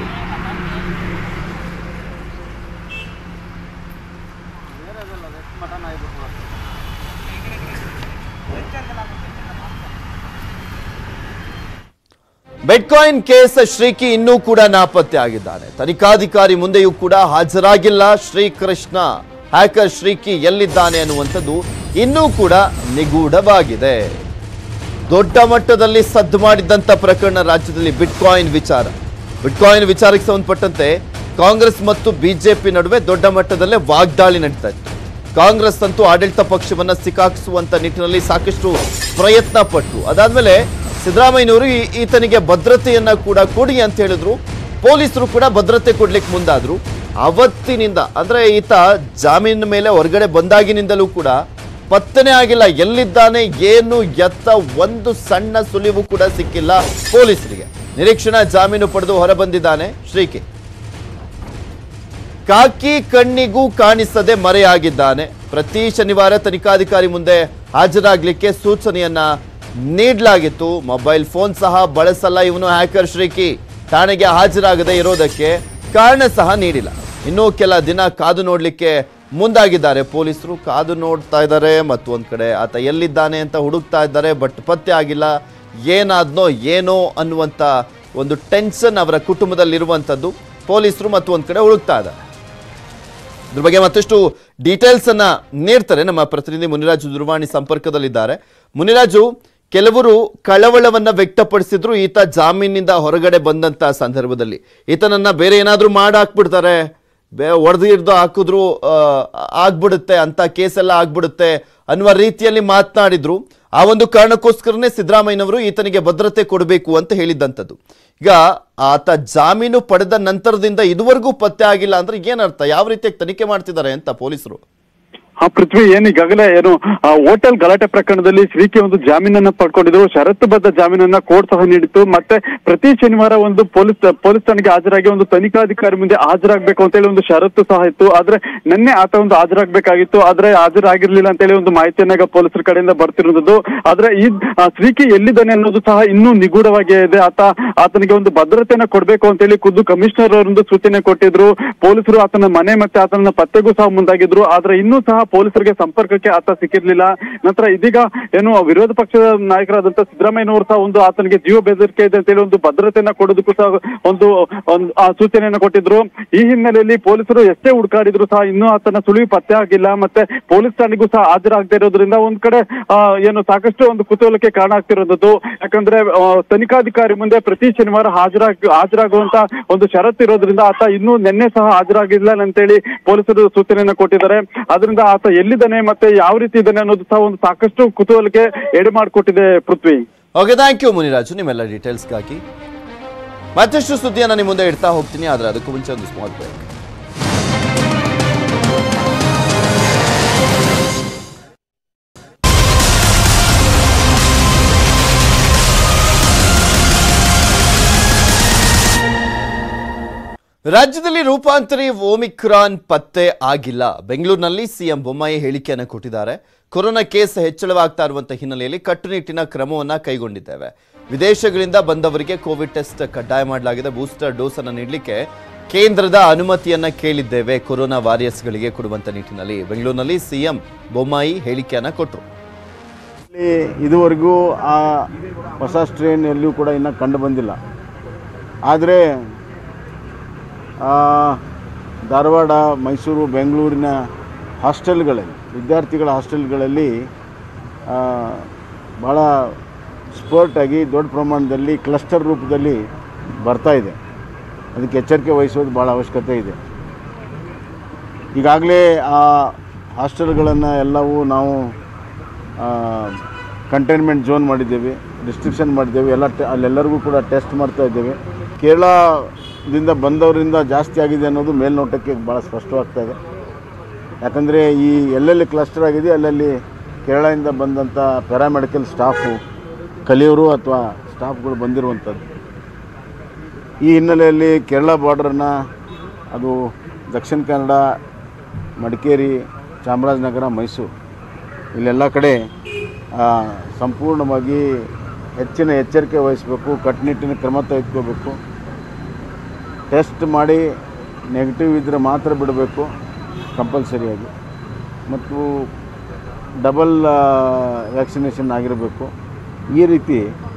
ಬಿಟ್ಕಾಯಿನ್ ಕೇಸ್ ಶ್ರೀಕಿ ಇನ್ನೂ ಕೂಡ ನಾಪತ್ತೆ ಆಗಿದ್ದಾನೆ ತನಿಖಾಧಿಕಾರಿ ಮುಂದೆಯೂ ಕೂಡ ಹಾಜರಾಗಿಲ್ಲ ಶ್ರೀಕೃಷ್ಣ ಹ್ಯಾಕರ್ ಶ್ರೀಕಿ ಎಲ್ಲಿದ್ದಾನೆ ಅನ್ನುವಂಥದ್ದು ಇನ್ನೂ ಕೂಡ ನಿಗೂಢವಾಗಿದೆ ದೊಡ್ಡ ಮಟ್ಟದಲ್ಲಿ ಸದ್ದು ಮಾಡಿದ್ದಂಥ ಪ್ರಕರಣ ರಾಜ್ಯದಲ್ಲಿ ಬಿಟ್ಕಾಯಿನ್ ವಿಚಾರ ಬಿಟ್ಕಾಯಿನ್ ವಿಚಾರಕ್ಕೆ ಸಂಬಂಧಪಟ್ಟಂತೆ ಕಾಂಗ್ರೆಸ್ ಮತ್ತು ಬಿಜೆಪಿ ನಡುವೆ ದೊಡ್ಡ ಮಟ್ಟದಲ್ಲೇ ವಾಗ್ದಾಳಿ ನಡೀತಾ ಇತ್ತು ಕಾಂಗ್ರೆಸ್ ಅಂತೂ ಆಡಳಿತ ಪಕ್ಷವನ್ನ ಸಿಕ್ಕಾಕಿಸುವಂತ ನಿಟ್ಟಿನಲ್ಲಿ ಸಾಕಷ್ಟು ಪ್ರಯತ್ನ ಪಟ್ಟು ಅದಾದ್ಮೇಲೆ ಸಿದ್ದರಾಮಯ್ಯನವರು ಈ- ಈತನಿಗೆ ಭದ್ರತೆಯನ್ನ ಕೂಡ ಕೊಡಿ ಅಂತ ಹೇಳಿದ್ರು ಪೊಲೀಸರು ಕೂಡ ಭದ್ರತೆ ಕೊಡ್ಲಿಕ್ಕೆ ಮುಂದಾದ್ರು ಅವತ್ತಿನಿಂದ ಅಂದ್ರೆ ಈತ ಜಾಮೀನು ಮೇಲೆ ಹೊರಗಡೆ ಬಂದಾಗಿನಿಂದಲೂ ಕೂಡ ಪತ್ತನೆ ಆಗಿಲ್ಲ ಎಲ್ಲಿದ್ದಾನೆ ಏನು ಎತ್ತ ಒಂದು ಸಣ್ಣ ಸುಳಿವು ಕೂಡ ಸಿಕ್ಕಿಲ್ಲ ಪೊಲೀಸರಿಗೆ ನಿರೀಕ್ಷಣಾ ಜಾಮೀನು ಪಡೆದು ಹೊರಬಂದಿದ್ದಾನೆ ಶ್ರೀಕೆ ಕಾಕಿ ಕಣ್ಣಿಗೂ ಕಾಣಿಸದೆ ಮರೆಯಾಗಿದ್ದಾನೆ ಪ್ರತಿ ಶನಿವಾರ ತನಿಖಾಧಿಕಾರಿ ಮುಂದೆ ಹಾಜರಾಗ್ಲಿಕ್ಕೆ ಸೂಚನೆಯನ್ನ ನೀಡಲಾಗಿತ್ತು ಮೊಬೈಲ್ ಫೋನ್ ಸಹ ಬಳಸಲ್ಲ ಇವನು ಹ್ಯಾಕರ್ ಶ್ರೀಕಿ ಠಾಣೆಗೆ ಹಾಜರಾಗದೆ ಇರೋದಕ್ಕೆ ಕಾರಣ ಸಹ ನೀಡಿಲ್ಲ ಇನ್ನೂ ಕೆಲ ದಿನ ಕಾದು ನೋಡ್ಲಿಕ್ಕೆ ಮುಂದಾಗಿದ್ದಾರೆ ಪೊಲೀಸರು ಕಾದು ನೋಡ್ತಾ ಇದ್ದಾರೆ ಮತ್ತು ಒಂದ್ ಕಡೆ ಆತ ಎಲ್ಲಿದ್ದಾನೆ ಅಂತ ಹುಡುಕ್ತಾ ಇದ್ದಾರೆ ಬಟ್ ಪತ್ತೆ ಆಗಿಲ್ಲ ಏನಾದ್ನೋ ಏನೋ ಅನ್ನುವಂಥ ಒಂದು ಟೆನ್ಷನ್ ಅವರ ಕುಟುಂಬದಲ್ಲಿರುವಂಥದ್ದು ಪೊಲೀಸರು ಮತ್ತು ಒಂದ್ ಕಡೆ ಹುಡುಕ್ತಾ ಇದ್ದಾರೆ ಇದ್ರ ಬಗ್ಗೆ ಮತ್ತಷ್ಟು ಡೀಟೇಲ್ಸ್ ಅನ್ನ ನೀಡ್ತಾರೆ ನಮ್ಮ ಪ್ರತಿನಿಧಿ ಮುನಿರಾಜು ದೂರವಾಣಿ ಸಂಪರ್ಕದಲ್ಲಿದ್ದಾರೆ ಮುನಿರಾಜು ಕೆಲವರು ಕಳವಳವನ್ನ ವ್ಯಕ್ತಪಡಿಸಿದ್ರು ಈತ ಜಾಮೀನಿಂದ ಹೊರಗಡೆ ಬಂದಂತ ಸಂದರ್ಭದಲ್ಲಿ ಈತನನ್ನ ಬೇರೆ ಏನಾದ್ರೂ ಮಾಡಾಕ್ಬಿಡ್ತಾರೆ ಬೇ ಹೊಡೆದಿರ್ದು ಹಾಕಿದ್ರು ಆ, ಆಗ್ಬಿಡುತ್ತೆ ಅಂತ ಕೇಸೆಲ್ಲ ಆಗ್ಬಿಡುತ್ತೆ ಅನ್ನುವ ರೀತಿಯಲ್ಲಿ ಮಾತನಾಡಿದ್ರು ಆ ಒಂದು ಕಾರಣಕ್ಕೋಸ್ಕರನೇ ಸಿದ್ದರಾಮಯ್ಯನವರು ಈತನಿಗೆ ಭದ್ರತೆ ಕೊಡಬೇಕು ಅಂತ ಹೇಳಿದ್ದಂಥದ್ದು ಈಗ ಆತ ಜಾಮೀನು ಪಡೆದ ನಂತರದಿಂದ ಇದುವರೆಗೂ ಪತ್ತೆ ಆಗಿಲ್ಲ ಅಂದ್ರೆ ಏನರ್ಥ ಯಾವ ರೀತಿಯಾಗಿ ತನಿಖೆ ಮಾಡ್ತಿದ್ದಾರೆ ಅಂತ ಪೊಲೀಸರು ಆ ಪೃಥ್ವಿ ಏನ್ ಈಗಾಗಲೇ ಏನು ಆ ಹೋಟೆಲ್ ಗಲಾಟೆ ಪ್ರಕರಣದಲ್ಲಿ ಶ್ರೀಕೆ ಒಂದು ಜಾಮೀನನ್ನ ಪಡ್ಕೊಂಡಿದ್ರು ಷರತ್ತುಬದ್ಧ ಜಾಮೀನನ್ನ ಕೋರ್ಟ್ ಸಹ ನೀಡಿತ್ತು ಮತ್ತೆ ಪ್ರತಿ ಶನಿವಾರ ಒಂದು ಪೊಲೀಸ್ ಪೊಲೀಸ್ ಠಾಣೆಗೆ ಹಾಜರಾಗಿ ಒಂದು ತನಿಖಾಧಿಕಾರಿ ಮುಂದೆ ಹಾಜರಾಗಬೇಕು ಅಂತ ಹೇಳಿ ಒಂದು ಷರತ್ತು ಸಹ ಇತ್ತು ಆದ್ರೆ ನಿನ್ನೆ ಆತ ಒಂದು ಹಾಜರಾಗಬೇಕಾಗಿತ್ತು ಆದ್ರೆ ಹಾಜರಾಗಿರ್ಲಿಲ್ಲ ಅಂತ ಹೇಳಿ ಒಂದು ಮಾಹಿತಿಯನ್ನ ಈಗ ಪೊಲೀಸರ ಕಡೆಯಿಂದ ಬರ್ತಿರೋದು ಆದ್ರೆ ಈ ಆ, ಶ್ರೀಕಿ ಎಲ್ಲಿದ್ದಾನೆ ಅನ್ನೋದು ಸಹ ಇನ್ನೂ ನಿಗೂಢವಾಗಿ ಇದೆ ಆತ ಆತನಿಗೆ ಒಂದು ಭದ್ರತೆಯನ್ನ ಕೊಡ್ಬೇಕು ಅಂತ ಹೇಳಿ ಖುದ್ದು ಕಮಿಷನರ್ ಅವರೊಂದು ಸೂಚನೆ ಕೊಟ್ಟಿದ್ರು ಪೊಲೀಸರು ಆತನ ಮನೆ ಮತ್ತೆ ಆತನ ಪತ್ತೆಗೂ ಸಹ ಮುಂದಾಗಿದ್ರು ಆದ್ರೆ ಇನ್ನೂ ಸಹ ಪೊಲೀಸರಿಗೆ ಸಂಪರ್ಕಕ್ಕೆ ಆತ ಸಿಕ್ಕಿರ್ಲಿಲ್ಲ ನಂತರ ಇದೀಗ ಏನು ವಿರೋಧ ಪಕ್ಷದ ನಾಯಕರಾದಂತ ಸಿದ್ದರಾಮಯ್ಯನವರು ಸಹ ಒಂದು ಆತನಿಗೆ ಜೀವ ಬೆದರಿಕೆ ಇದೆ ಅಂತ ಹೇಳಿ ಒಂದು ಭದ್ರತೆಯನ್ನ ಕೊಡೋದಕ್ಕೂ ಸಹ ಒಂದು ಒಂದು ಆ ಸೂಚನೆಯನ್ನ ಕೊಟ್ಟಿದ್ರು ಈ ಹಿನ್ನೆಲೆಯಲ್ಲಿ ಪೊಲೀಸರು ಎಷ್ಟೇ ಹುಡುಕಾಡಿದ್ರು ಸಹ ಇನ್ನೂ ಆತನ ಸುಳಿವು ಪತ್ತೆ ಆಗಿಲ್ಲ ಮತ್ತೆ ಪೊಲೀಸ್ ಠಾಣೆಗೂ ಸಹ ಹಾಜರಾಗದೇ ಇರೋದ್ರಿಂದ ಒಂದ್ ಕಡೆ ಆ, ಏನು ಸಾಕಷ್ಟು ಒಂದು ಕುತೂಹಲಕ್ಕೆ ಕಾರಣ ಆಗ್ತಿರೋದು ಯಾಕಂದ್ರೆ ಆ, ತನಿಖಾಧಿಕಾರಿ ಮುಂದೆ ಪ್ರತಿ ಶನಿವಾರ ಹಾಜರಾಗ ಹಾಜರಾಗುವಂತ ಒಂದು ಷರತ್ತು ಇರೋದ್ರಿಂದ ಆತ ಇನ್ನೂ ನಿನ್ನೆ ಸಹ ಹಾಜರಾಗಿಲ್ಲ ಅಂತೇಳಿ ಪೊಲೀಸರು ಸೂಚನೆಯನ್ನ ಕೊಟ್ಟಿದ್ದಾರೆ ಅದರಿಂದ ಆತ ಎಲ್ಲಿದ್ದಾನೆ ಮತ್ತೆ ಯಾವ ರೀತಿ ಇದ್ದಾನೆ ಅನ್ನೋದು ಸಹ ಒಂದು ಸಾಕಷ್ಟು ಕುತೂಹಲಕ್ಕೆ ಎಡೆ ಮಾಡಿಕೊಟ್ಟಿದೆ Prithvi okay thank you Muniraju ನಿಮ್ಮೆಲ್ಲ ಡೀಟೇಲ್ಸ್ಗಾಗಿ ಮತ್ತಷ್ಟು ಸುದ್ದಿಯನ್ನು ನಿಮ್ಮ ಮುಂದೆ ಇಡ್ತಾ ಹೋಗ್ತೀನಿ ಆದರೆ ಅದಕ್ಕೂ ಮುಂಚೆ ಒಂದು ಸ್ಮಾಲ್ ಬ್ರೇಕ್ ರಾಜ್ಯದಲ್ಲಿ ರೂಪಾಂತರಿ ಓಮಿಕ್ರಾನ್ ಪತ್ತೆ ಆಗಿಲ್ಲ ಬೆಂಗಳೂರಿನಲ್ಲಿ ಸಿಎಂ ಬೊಮ್ಮಾಯಿ ಹೇಳಿಕೆಯನ್ನು ಕೊಟ್ಟಿದ್ದಾರೆ ಕೊರೋನಾ ಕೇಸ್ ಹೆಚ್ಚಳವಾಗ್ತಾ ಇರುವಂತಹ ಹಿನ್ನೆಲೆಯಲ್ಲಿ ಕಟ್ಟುನಿಟ್ಟಿನ ಕ್ರಮವನ್ನ ಕೈಗೊಂಡಿದ್ದೇವೆ ವಿದೇಶಗಳಿಂದ ಬಂದವರಿಗೆ ಕೋವಿಡ್ ಟೆಸ್ಟ್ ಕಡ್ಡಾಯ ಮಾಡಲಾಗಿದೆ ಬೂಸ್ಟರ್ ಡೋಸ್ ಅನ್ನು ನೀಡಲಿಕ್ಕೆ ಕೇಂದ್ರದ ಅನುಮತಿಯನ್ನ ಕೇಳಿದ್ದೇವೆ ಕೊರೋನಾ ವಾರಿಯರ್ಸ್ಗಳಿಗೆ ಕೊಡುವಂತ ನಿಟ್ಟಿನಲ್ಲಿ ಬೆಂಗಳೂರಿನಲ್ಲಿ ಸಿಎಂ ಬೊಮ್ಮಾಯಿ ಹೇಳಿಕೆಯನ್ನ ಕೊಟ್ಟರು ಇಲ್ಲಿ ಇದುವರೆಗೂ ಆ ಹೊಸ ಸ್ಟ್ರೇನ್ ಎಲ್ಲಿಯೂ ಕೂಡ ಇನ್ನೂ ಕಂಡು ಬಂದಿಲ್ಲ ಆದರೆ ಧಾರವಾಡ ಮೈಸೂರು ಬೆಂಗಳೂರಿನ ಹಾಸ್ಟೆಲ್ಗಳಲ್ಲಿ ವಿದ್ಯಾರ್ಥಿಗಳ ಹಾಸ್ಟೆಲ್ಗಳಲ್ಲಿ ಆ, ಭಾಳ ಸ್ಪೋರ್ಟಾಗಿ ದೊಡ್ಡ ಪ್ರಮಾಣದಲ್ಲಿ ಕ್ಲಸ್ಟರ್ ರೂಪದಲ್ಲಿ ಬರ್ತಾ ಇದೆ ಅದಕ್ಕೆ ಎಚ್ಚರಿಕೆ ವಹಿಸೋದು ಭಾಳ ಅವಶ್ಯಕತೆ ಇದೆ ಈಗಾಗಲೇ ಆ ಹಾಸ್ಟೆಲ್ಗಳನ್ನು ಎಲ್ಲವೂ ನಾವು ಕಂಟೈನ್ಮೆಂಟ್ ಝೋನ್ ಮಾಡಿದ್ದೇವೆ ರಿಸ್ಟ್ರಿಕ್ಷನ್ ಮಾಡಿದ್ದೇವೆ ಎಲ್ಲ ಟೆ ಅಲ್ಲೆಲ್ಲರಿಗೂ ಕೂಡ ಟೆಸ್ಟ್ ಮಾಡ್ತಾ ಇದ್ದೇವೆ ಕೇರಳದಿಂದ ಬಂದವರಿಂದ ಜಾಸ್ತಿ ಆಗಿದೆ ಅನ್ನೋದು ಮೇಲ್ನೋಟಕ್ಕೆ ಭಾಳ ಸ್ಪಷ್ಟವಾಗ್ತಾ ಇದೆ ಯಾಕಂದರೆ ಈ ಎಲ್ಲೆಲ್ಲಿ ಕ್ಲಸ್ಟರ್ ಆಗಿದೆ ಅಲ್ಲಲ್ಲಿ ಕೇರಳದಿಂದ ಬಂದಂಥ ಪ್ಯಾರಾಮೆಡಿಕಲ್ ಸ್ಟಾಫು ಕಲಿಯೋರು ಅಥವಾ ಸ್ಟಾಫ್ಗಳು ಬಂದಿರುವಂಥದ್ದು ಈ ಹಿನ್ನೆಲೆಯಲ್ಲಿ ಕೇರಳ ಬಾರ್ಡ್ರನ್ನು ಅದು ದಕ್ಷಿಣ ಕನ್ನಡ ಮಡಿಕೇರಿ ಚಾಮರಾಜನಗರ ಮೈಸೂರು ಇಲ್ಲೆಲ್ಲ ಕಡೆ ಆ, ಸಂಪೂರ್ಣವಾಗಿ ಹೆಚ್ಚಿನ ಎಚ್ಚರಿಕೆ ವಹಿಸಬೇಕು ಕಟ್ಟುನಿಟ್ಟಿನ ಕ್ರಮ ತೆಗೆದುಕೋಬೇಕು ಟೆಸ್ಟ್ ಮಾಡಿ ನೆಗೆಟಿವ್ ಇದ್ದರೆ ಮಾತ್ರ ಬಿಡಬೇಕು ಕಂಪಲ್ಸರಿಯಾಗಿ ಮತ್ತು ಡಬಲ್ ವ್ಯಾಕ್ಸಿನೇಷನ್ ಆಗಿರಬೇಕು ಈ ರೀತಿ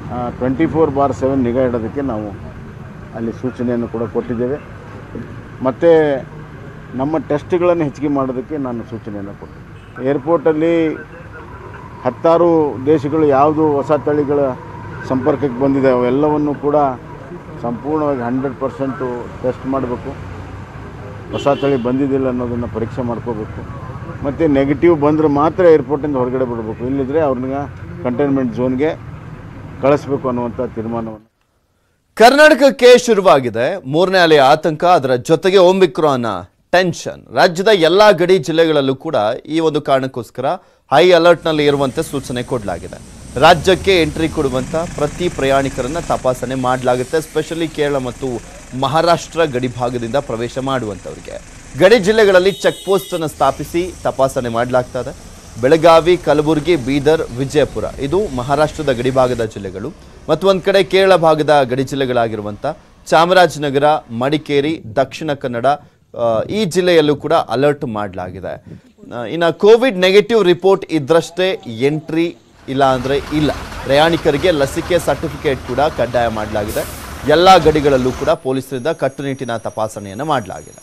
ಟ್ವೆಂಟಿ ಫೋರ್ ಬಾರ್ ಸೆವೆನ್ ನಿಗಾ ಇಡೋದಕ್ಕೆ ನಾವು ಅಲ್ಲಿ ಸೂಚನೆಯನ್ನು ಕೂಡ ಕೊಟ್ಟಿದ್ದೇವೆ ಮತ್ತು ನಮ್ಮ ಟೆಸ್ಟ್ಗಳನ್ನು ಹೆಚ್ಚಿಗೆ ಮಾಡೋದಕ್ಕೆ ನಾನು ಸೂಚನೆಯನ್ನು ಕೊಟ್ಟಿದ್ದೆ ಏರ್ಪೋರ್ಟಲ್ಲಿ ಹತ್ತಾರು ದೇಶಗಳು ಯಾವುದು ಹೊಸ ತಳಿಗಳ ಸಂಪರ್ಕಕ್ಕೆ ಬಂದಿದೆ ಅವೆಲ್ಲವನ್ನು ಕೂಡ ಸಂಪೂರ್ಣವಾಗಿ ಹಂಡ್ರೆಡ್ ಪರ್ಸೆಂಟು ಟೆಸ್ಟ್ ಮಾಡಬೇಕು ಹೊಸ ತಳಿ ಬಂದಿದ್ದಿಲ್ಲ ಅನ್ನೋದನ್ನು ಪರೀಕ್ಷೆ ಮಾಡ್ಕೋಬೇಕು ಮತ್ತು ನೆಗೆಟಿವ್ ಬಂದರೆ ಮಾತ್ರ ಏರ್ಪೋರ್ಟಿಂದ ಹೊರಗಡೆ ಬಿಡಬೇಕು ಇಲ್ಲಿದ್ರೆ ಅವ್ರನ್ನ ಕಂಟೈನ್ಮೆಂಟ್ ಝೋನ್ಗೆ ಕಳಿಸ್ಬೇಕು ಅನ್ನುವಂಥ ತೀರ್ಮಾನವನ್ನು ಕರ್ನಾಟಕಕ್ಕೆ ಶುರುವಾಗಿದೆ ಮೂರನೇ ಅಲೆಯ ಆತಂಕ ಅದರ ಜೊತೆಗೆ ಓಮಿಕ್ರಾನ್ ಟೆನ್ಷನ್ ರಾಜ್ಯದ ಎಲ್ಲಾ ಗಡಿ ಜಿಲ್ಲೆಗಳಲ್ಲೂ ಕೂಡ ಈ ಒಂದು ಕಾರಣಕ್ಕೋಸ್ಕರ ಹೈ ಅಲರ್ಟ್ನಲ್ಲಿ ಇರುವಂತೆ ಸೂಚನೆ ಕೊಡಲಾಗಿದೆ ರಾಜ್ಯಕ್ಕೆ ಎಂಟ್ರಿ ಕೊಡುವಂತ ಪ್ರತಿ ಪ್ರಯಾಣಿಕರನ್ನ ತಪಾಸಣೆ ಮಾಡಲಾಗುತ್ತೆ ಸ್ಪೆಷಲಿ ಕೇರಳ ಮತ್ತು ಮಹಾರಾಷ್ಟ್ರ ಗಡಿ ಭಾಗದಿಂದ ಪ್ರವೇಶ ಮಾಡುವಂತವರಿಗೆ ಗಡಿ ಜಿಲ್ಲೆಗಳಲ್ಲಿ ಚೆಕ್ ಪೋಸ್ಟ್ ಅನ್ನು ಸ್ಥಾಪಿಸಿ ತಪಾಸಣೆ ಮಾಡಲಾಗ್ತದೆ ಬೆಳಗಾವಿ ಕಲಬುರಗಿ ಬೀದರ್ ವಿಜಯಪುರ ಇದು ಮಹಾರಾಷ್ಟ್ರದ ಗಡಿಭಾಗದ ಜಿಲ್ಲೆಗಳು ಮತ್ತು ಒಂದ್ ಕಡೆ ಕೇರಳ ಭಾಗದ ಗಡಿ ಜಿಲ್ಲೆಗಳಾಗಿರುವಂಥ ಚಾಮರಾಜನಗರ ಮಡಿಕೇರಿ ದಕ್ಷಿಣ ಕನ್ನಡ ಆ, ಈ ಜಿಲ್ಲೆಯಲ್ಲೂ ಕೂಡ ಅಲರ್ಟ್ ಮಾಡಲಾಗಿದೆ ಇನ್ನು ಕೋವಿಡ್ ನೆಗೆಟಿವ್ ರಿಪೋರ್ಟ್ ಇದ್ರಷ್ಟೇ ಎಂಟ್ರಿ ಇಲ್ಲ ಅಂದ್ರೆ ಇಲ್ಲ ಪ್ರಯಾಣಿಕರಿಗೆ ಲಸಿಕೆ ಸರ್ಟಿಫಿಕೇಟ್ ಕೂಡ ಕಡ್ಡಾಯ ಮಾಡಲಾಗಿದೆ ಎಲ್ಲ ಗಡಿಗಳಲ್ಲೂ ಕೂಡ ಪೊಲೀಸರಿಂದ ಕಟ್ಟುನಿಟ್ಟಿನ ತಪಾಸಣೆಯನ್ನು ಮಾಡಲಾಗಿದೆ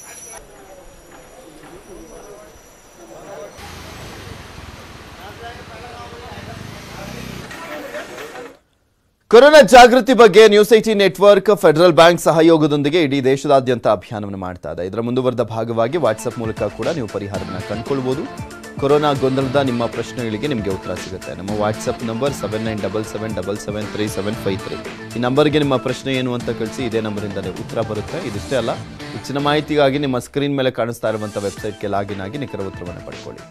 ಕೊರೋನಾ ಜಾಗೃತಿ ಬಗ್ಗೆ news IT network Federal Bank ಸಹಯೋಗದೊಂದಿಗೆ ಇಡೀ ದೇಶದಾದ್ಯಂತ ಅಭಿಯಾನವನ್ನು ಮಾಡ್ತಾ ಇದೆ ಇದರ ಮುಂದುವರೆದ ಭಾಗವಾಗಿ ವಾಟ್ಸ್ಆಪ್ ಮೂಲಕ ಕೂಡ ನೀವು ಪರಿಹಾರವನ್ನು ಕಂಡುಕೊಳ್ಬೋದು ಕೊರೋನಾ ಗೊಂದಲದ ನಿಮ್ಮ ಪ್ರಶ್ನೆಗಳಿಗೆ ನಿಮಗೆ ಉತ್ತರ ಸಿಗುತ್ತೆ ನಮ್ಮ WhatsApp number seven nine double seven double seven three seven five three ಈ ನಂಬರ್ಗೆ ನಿಮ್ಮ ಪ್ರಶ್ನೆ ಏನು ಅಂತ ಕಳಿಸಿ ಇದೇ ನಂಬರಿಂದಲೇ ಉತ್ತರ ಬರುತ್ತೆ ಇದಿಷ್ಟೇ ಅಲ್ಲ ಹೆಚ್ಚಿನ ಮಾಹಿತಿಗಾಗಿ ನಿಮ್ಮ ಸ್ಕ್ರೀನ್ ಮೇಲೆ ಕಾಣಿಸ್ತಾ ಇರುವಂಥ ವೆಬ್ಸೈಟ್ಗೆ ಲಾಗಿನ್ ಆಗಿ ನಿಖರ ಉತ್ತರವನ್ನು ಪಡ್ಕೊಳ್ಳಿ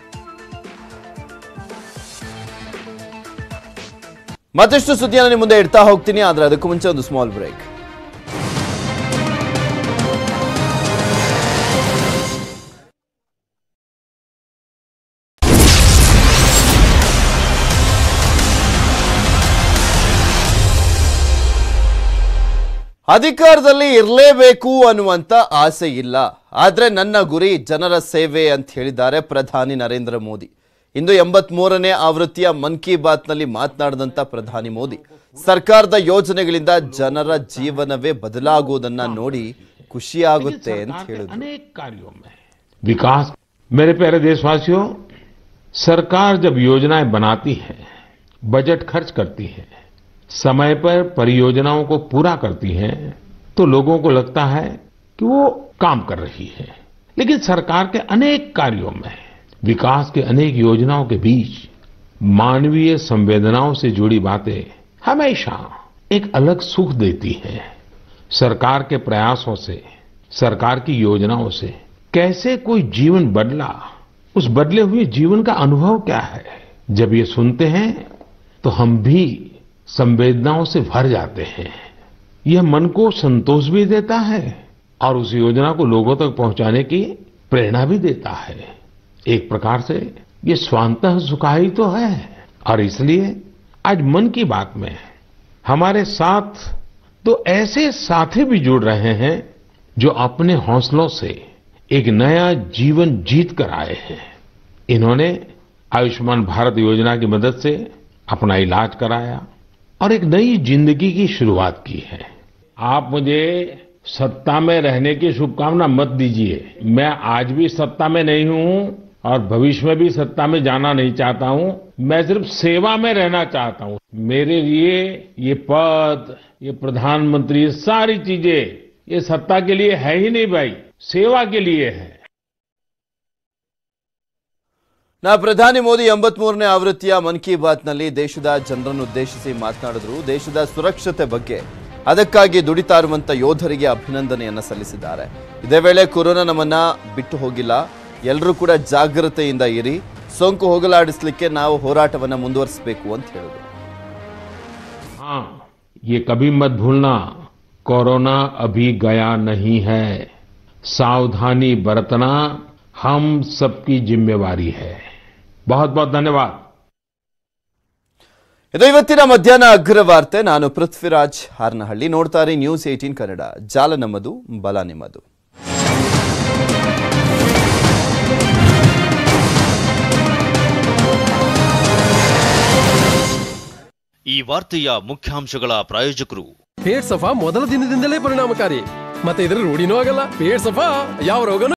ಮತ್ತಷ್ಟು ಸುದ್ದಿಯನ್ನು ನಿಮ್ಮ ಮುಂದೆ ಇಡ್ತಾ ಹೋಗ್ತೀನಿ ಆದ್ರೆ ಅದಕ್ಕೂ ಮುಂಚೆ ಒಂದು ಸ್ಮಾಲ್ ಬ್ರೇಕ್ ಅಧಿಕಾರದಲ್ಲಿ ಇರಲೇಬೇಕು ಅನ್ನುವಂತ ಆಸೆ ಇಲ್ಲ ಆದ್ರೆ ನನ್ನ ಗುರಿ ಜನರ ಸೇವೆ ಅಂತ ಹೇಳಿದ್ದಾರೆ ಪ್ರಧಾನಿ ನರೇಂದ್ರ ಮೋದಿ ಇಂದು ಎಂಬತ್ಮೂರನೇ ಆವೃತ್ತಿಯ ಮನ್ ಕಿ ಬಾತ್ನಲ್ಲಿ ಮಾತನಾಡಿದಂತ ಪ್ರಧಾನಿ ಮೋದಿ ಸರ್ಕಾರದ ಯೋಜನೆಗಳಿಂದ ಜನರ ಜೀವನವೇ ಬದಲಾಗುವುದನ್ನ ನೋಡಿ ಖುಷಿಯಾಗುತ್ತೆ ಅಂತ ಹೇಳಿದ್ರು अनेक कार्यों में विकास मेरे प्यारे देशवासियों सरकार जब योजनाएं बनाती है बजट खर्च करती है समय पर परियोजनाओं को पूरा करती है तो लोगों को लगता है कि वो काम कर रही है लेकिन सरकार के अनेक कार्यों में विकास के अनेक योजनाओं के बीच मानवीय संवेदनाओं से जुड़ी बातें हमेशा एक अलग सुख देती हैं सरकार के प्रयासों से सरकार की योजनाओं से कैसे कोई जीवन बदला उस बदले हुए जीवन का अनुभव क्या है जब ये सुनते हैं तो हम भी संवेदनाओं से भर जाते हैं यह मन को संतोष भी देता है और उस योजना को लोगों तक पहुंचाने की प्रेरणा भी देता है एक प्रकार से ये स्वांतः सुखाई तो है और इसलिए आज मन की बात में हमारे साथ तो ऐसे साथी भी जुड़ रहे हैं जो अपने हौसलों से एक नया जीवन जीत कर आए हैं इन्होंने आयुष्मान भारत योजना की मदद से अपना इलाज कराया और एक नई जिंदगी की शुरुआत की है आप मुझे सत्ता में रहने की शुभकामना मत दीजिए मैं आज भी सत्ता में नहीं हूं और भविष्य में भी सत्ता में जाना नहीं चाहता हूं मैं सिर्फ सेवा में रहना चाहता हूं मेरे लिए ये पद ये प्रधानमंत्री ये सारी चीजें ये सत्ता के लिए है ही नहीं भाई सेवा के लिए है ನಾ ಪ್ರಧಾನಿ ಮೋದಿ ಎಂಬತ್ಮೂರನೇ ಆವೃತ್ತಿಯ ಮನ್ ಕಿ ಬಾತ್ನಲ್ಲಿ ದೇಶದ ಜನರನ್ನು ಉದ್ದೇಶಿಸಿ ಮಾತನಾಡಿದ್ರು ದೇಶದ ಸುರಕ್ಷತೆ ಬಗ್ಗೆ ಅದಕ್ಕಾಗಿ ದುಡಿತಾ ಇರುವಂತ ಯೋಧರಿಗೆ ಅಭಿನಂದನೆಯನ್ನ ಸಲ್ಲಿಸಿದ್ದಾರೆ ಇದೇ ವೇಳೆ ಕೊರೋನಾ ನಮ್ಮನ್ನ ಬಿಟ್ಟು ಹೋಗಿಲ್ಲ ಎಲ್ಲರೂ ಕೂಡ ಜಾಗ್ರತೆಯಿಂದ ಇರಿ ಸೋಂಕು ಹೋಗಲಾಡಿಸ್ಲಿಕ್ಕೆ ನಾವು ಹೋರಾಟವನ್ನ ಮುಂದುವರಿಸಬೇಕು ಅಂತ ಹೇಳಿದ್ರು हाँ ये कभी मत भूलना कोरोना अभी गया नहीं है सावधानी बरतना हम सबकी जिम्मेवारी है बहुत बहुत धन्यवाद ಇದು ಇವತ್ತಿನ ಮಧ್ಯಾಹ್ನ ಅಗ್ರ ವಾರ್ತೆ ನಾನು ಪೃಥ್ವಿರಾಜ್ ಹಾರ್ನಹಳ್ಳಿ ನೋಡ್ತಾರೆ ನ್ಯೂಸ್ ಏಟೀನ್ ಕನ್ನಡ ಜಾಲ ನಮ್ಮದು ಬಲ ನಿಮ್ಮದು ಈ ವಾರ್ತೆಯ ಮುಖ್ಯಾಂಶಗಳ ಪ್ರಾಯೋಜಕರು ಪೇಟ್ ಸಫಾ ಮೊದಲ ದಿನದಿಂದಲೇ ಪರಿಣಾಮಕಾರಿ ಮತ್ತೆ ಇದರ ರೂಢಿನೂ ಆಗಲ್ಲ ಪೇಟ್ ಸಫಾ ಯಾವ ರೋಗನೂ